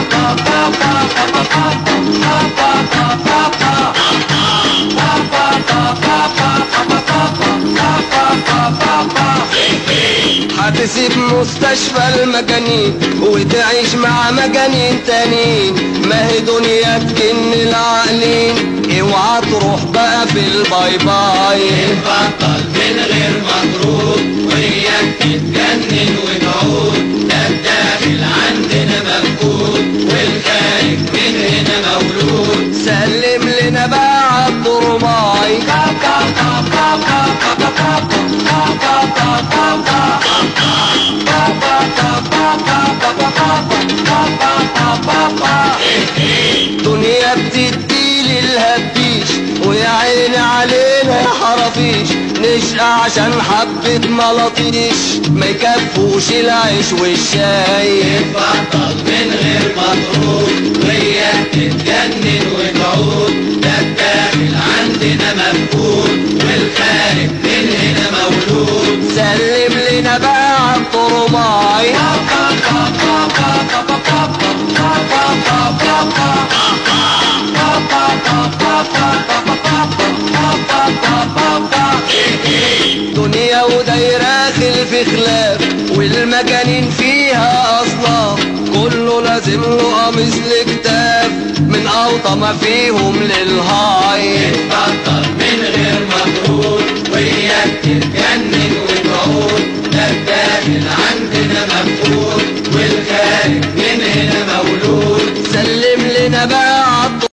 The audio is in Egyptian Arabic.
هتسيب مستشفى المجانين وتعيش مع مجانين تانيين ما هي دنيا تكن العقلين اوعى تروح بقى في الباي باي بطل من غير مضروب وياك تتجنن وتعود ده الداخل عندنا مفقود والخارج من هنا مولود سلم لنا بقى عبد الرباعي دنيا بتدي للهبيش ويا عيني علينا يا حرافيش نشقى عشان حبة ملاطيش ما يكفوش العيش والشاي بطل من غير مضروب وياك تتجنن وتعود ده الداخل عندنا مفقود والخارج من هنا مولود سلم لنا بقى عبد الرباعي دنيا ودايرة خلف خلاف والمجانين فيها أصناف كله لازم له قميص لكتاف من أوطى ما فيهم للهاي بطل من غير مضروب وياك تتجنن